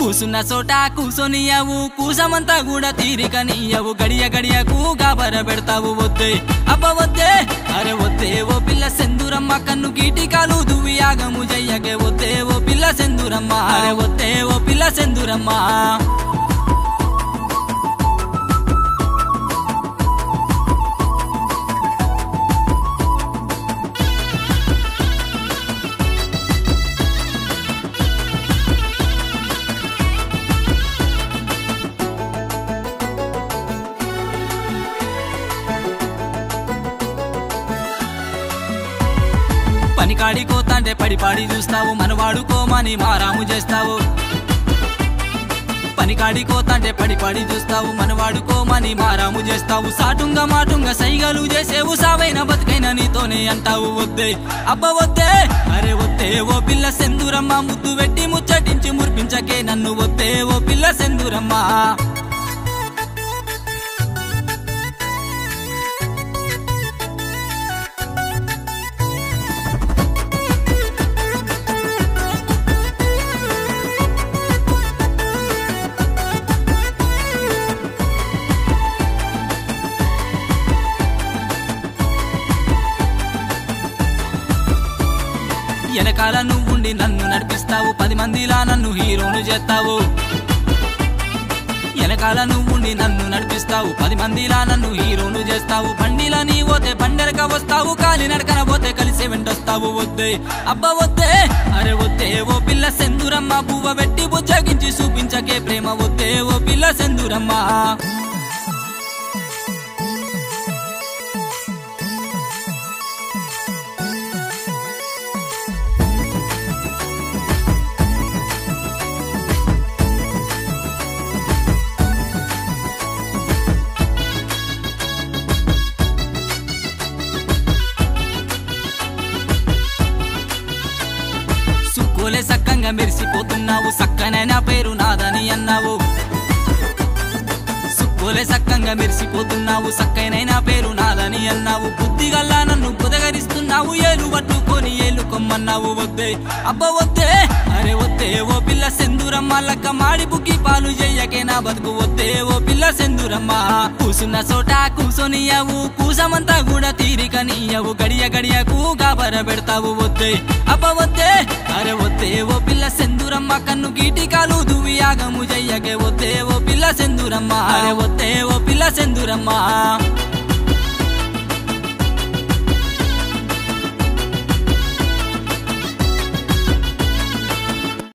కూసున్న చోట కూసోనియవు కూసమంతా కూడా తీరిక నీయవు గడియ గడియకు గాబర పెడతావు వద్దే అబ్బ వద్దే అరే వద్దే ఓ పిల్ల సెందురమ్మ కన్ను గీటి కాలు దువ్వి యాగము జయ్యకే వద్దే ఓ పిల్ల సెందురమ్మ అరే వద్దే ఓ పిల్ల సెందురమ్మ పనికాడి కోతంటే పడి పాడి చూస్తావు మనవాడు కోమని మారాము చేస్తావు పనికాడి కోతంటే పడి పడి చూస్తావు మనవాడు కోమని మారాము చేస్తావు సాటుంగా మాటుంగా సైగలు చేసేవు సావైన బతుకైన నీతోనే అంటావు వద్దే అబ్బ వద్దే అరే వద్దే ఓ పిల్ల సెందురమ్మ ముద్దు పెట్టి ముచ్చటించి మురిపించకే నన్ను వద్దే ఓ పిల్ల సెందురమ్మ వెనకాల నువ్వుండి నన్ను నడిపిస్తావు పది మందిలా నన్ను హీరోను చేస్తావు వెనకాల నువ్వుండి నన్ను నడిపిస్తావు పది మందిలా నన్ను హీరోను చేస్తావు బండిలా నీ పోతే బండెరక వస్తావు కాలి నడకన పోతే కలిసి వెంటొస్తావు వద్దే అబ్బ వద్దే అరే వద్దే ఓ పిల్ల సెందురమ్మ పువ్వ పెట్టి బుజ్జగించి చూపించకే ప్రేమ వద్దే ఓ పిల్ల సెందురమ్మ సుక్కోలే సక్కంగా మెరిసిపోతున్నావు సక్కనైన పేరు నాదని అన్నావు సుక్కోలే సక్కంగా మెరిసిపోతున్నావు సక్కైనైన పేరు నాదని అన్నావు బుద్ధిగల్లా నన్ను బుదగరిస్తున్నావు ఏలు పట్టుకొని ఏలు కొమ్మన్నావు వద్దే అబ్బ వద్దే అరే వద్దే ఓ పిల్ల సెందురమ్మ లక్క మాడి బుగ్గి పాలు చెయ్యకే నా బతుకు వద్దే ఓ పిల్ల సెందురమ్మ కూసున్న చోట కూసోనియవు కూసమంతా కూడా తీరిక నీయవు గడియ గడియకు గాబర పెడతావు వద్దే అబ్బ వద్దే అరే వద్దే ఓ పిల్ల సెందురమ్మ కన్ను గీటి కాలు దువ్వి యాగము జయ్యకే వద్దే ఓ పిల్ల సెందురమ్మ అరే వద్దే ఓ పిల్ల సెందురమ్మ